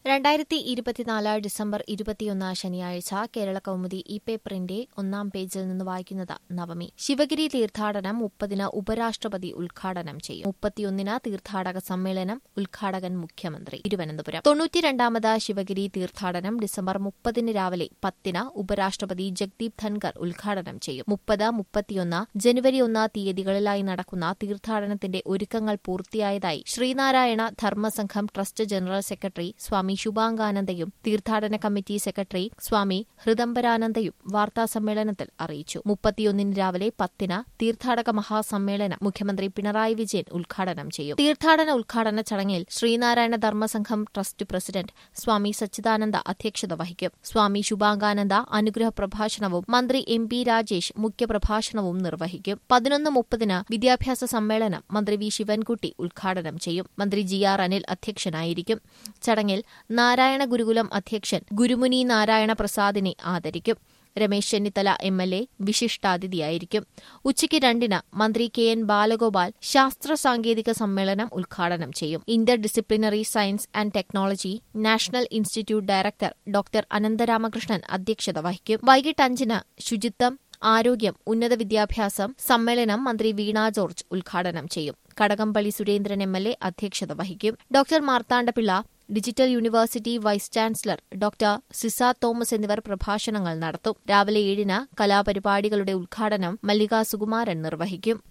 രണ്ടായിരത്തി ഇരുപത്തിനാല് ഡിസംബർ ഇരുപത്തിയൊന്ന് ശനിയാഴ്ച കേരള കൗമുദി ഇ പേപ്പറിന്റെ ഒന്നാം പേജിൽ നിന്ന് വായിക്കുന്നത് നവമി ശിവഗിരി തീർത്ഥാടനം മുപ്പതിന് ഉപരാഷ്ട്രപതി ഉദ്ഘാടനം ചെയ്യും മുപ്പത്തിയൊന്നിന് തീർത്ഥാടക സമ്മേളനം ഉദ്ഘാടകൻ മുഖ്യമന്ത്രി തിരുവനന്തപുരം തൊണ്ണൂറ്റിരണ്ടാമത് ശിവഗിരി തീർത്ഥാടനം ഡിസംബർ മുപ്പതിന് രാവിലെ പത്തിന് ഉപരാഷ്ട്രപതി ജഗ്ദീപ് ധൻകർ ഉദ്ഘാടനം ചെയ്യും മുപ്പത് മുപ്പത്തിയൊന്ന് ജനുവരി ഒന്ന് തീയതികളിലായി നടക്കുന്ന തീർത്ഥാടനത്തിന്റെ ഒരുക്കങ്ങൾ പൂർത്തിയായതായി Sreenarayana Dharmasangham trust general secretary Swami ശുഭാംഗാനന്ദയും തീർത്ഥാടന കമ്മിറ്റി സെക്രട്ടറി സ്വാമി ഹൃദംബരാനന്ദയും വാർത്താസമ്മേളനത്തിൽ അറിയിച്ചു മുപ്പത്തിയൊന്നിന് രാവിലെ പത്തിന് തീർത്ഥാടക മഹാസമ്മേളനം മുഖ്യമന്ത്രി പിണറായി വിജയൻ ഉദ്ഘാടനം ചെയ്യും തീർത്ഥാടന ഉദ്ഘാടന ചടങ്ങിൽ ശ്രീനാരായണ ധർമ്മസംഘം ട്രസ്റ്റ് പ്രസിഡന്റ് സ്വാമി സച്ചിദാനന്ദ അധ്യക്ഷത വഹിക്കും സ്വാമി ശുഭാംഗാനന്ദ അനുഗ്രഹ പ്രഭാഷണവും മന്ത്രി എം പി രാജേഷ് മുഖ്യപ്രഭാഷണവും നിർവഹിക്കും പതിനൊന്ന് മുപ്പതിന് വിദ്യാഭ്യാസ സമ്മേളനം മന്ത്രി വി ശിവൻകുട്ടി ഉദ്ഘാടനം ചെയ്യും മന്ത്രി ജി ആർ അനിൽ അധ്യക്ഷനായിരിക്കും ചടങ്ങിൽ നാരായണ ഗുരുകുലം അധ്യക്ഷൻ ഗുരുമുനി നാരായണ പ്രസാദിനെ ആദരിക്കും Ramesh Chennithala M L A വിശിഷ്ടാതിഥിയായിരിക്കും ഉച്ചയ്ക്ക് രണ്ടിന് മന്ത്രി കെ എൻ ബാലഗോപാൽ ശാസ്ത്ര സാങ്കേതിക സമ്മേളനം ഉദ്ഘാടനം ചെയ്യും interdisciplinary science and technology national institute director doctor Anantharamakrishnan അധ്യക്ഷത വഹിക്കും വൈകിട്ട് അഞ്ചിന് ശുചിത്വം ആരോഗ്യം ഉന്നത വിദ്യാഭ്യാസം സമ്മേളനം മന്ത്രി വീണ ജോർജ് ഉദ്ഘാടനം ചെയ്യും Kadakampally Surendran M L A അധ്യക്ഷത വഹിക്കും doctor Marthandapillai digital university vice chancellor doctor Ciza Thomas എന്നിവർ പ്രഭാഷണങ്ങൾ നടത്തും രാവിലെ ഏഴിന് കലാപരിപാടികളുടെ ഉദ്ഘാടനം മല്ലിക സുകുമാരൻ നിർവഹിക്കും